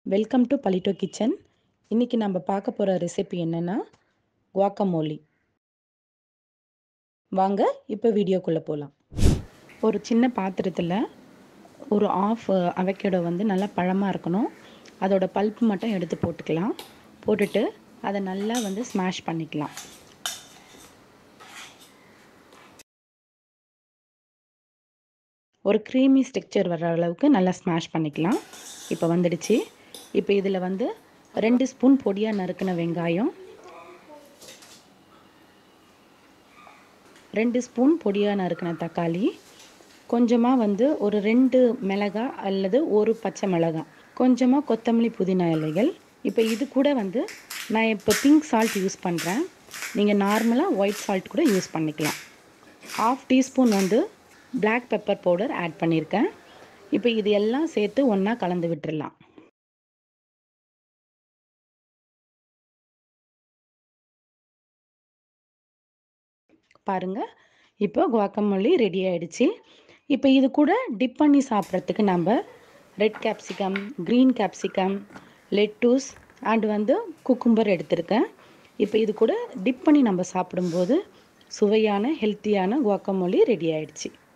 welcome to பலிட்டோ kitchen இன்றைக்கி நம்ம பார்க்க போகிற ரெசிபி என்னென்னா குவாக்கமோலி வாங்க இப்போ வீடியோக்குள்ளே போகலாம் ஒரு சின்ன பாத்திரத்தில் ஒரு ஆஃப் அவக்கேடோ வந்து நல்லா பழமாக இருக்கணும் அதோட பல்ப் மட்டும் எடுத்து போட்டுக்கலாம் போட்டுட்டு அதை நல்லா வந்து ஸ்மாஷ் பண்ணிக்கலாம் ஒரு க்ரீமி ஸ்ட்ரக்சர் வர்ற அளவுக்கு நல்லா ஸ்மாஷ் பண்ணிக்கலாம் இப்போ வந்துடுச்சு இப்போ இதில் வந்து ரெண்டு ஸ்பூன் பொடியாக நறுக்கின வெங்காயம் ரெண்டு ஸ்பூன் பொடியாக நறுக்கின தக்காளி கொஞ்சமாக வந்து ஒரு ரெண்டு மிளகா அல்லது ஒரு பச்சை மிளகாய் கொஞ்சமாக கொத்தமல்லி புதினா இலைகள் இப்போ இது கூட வந்து நான் இப்போ பிங்க் சால்ட் யூஸ் பண்ணுறேன் நீங்கள் நார்மலாக ஒயிட் சால்ட் கூட யூஸ் பண்ணிக்கலாம் ஆஃப் டீஸ்பூன் வந்து பிளாக் பெப்பர் பவுடர் ஆட் பண்ணியிருக்கேன் இப்போ இது எல்லாம் சேர்த்து ஒன்றா கலந்து விட்டுடலாம் பாருங்கள் இப்போ குவாக்கமல்லி ரெடி ஆகிடுச்சு இப்போ இது கூட டிப் பண்ணி சாப்பிட்றதுக்கு நம்ம red capsicum green capsicum lettuce and வந்து குக்கும்பர் எடுத்திருக்கேன் இப்போ இது கூட டிப் பண்ணி நம்ம சாப்பிடும்போது சுவையான ஹெல்த்தியான குவாக்கமல்லி ரெடி ஆகிடுச்சு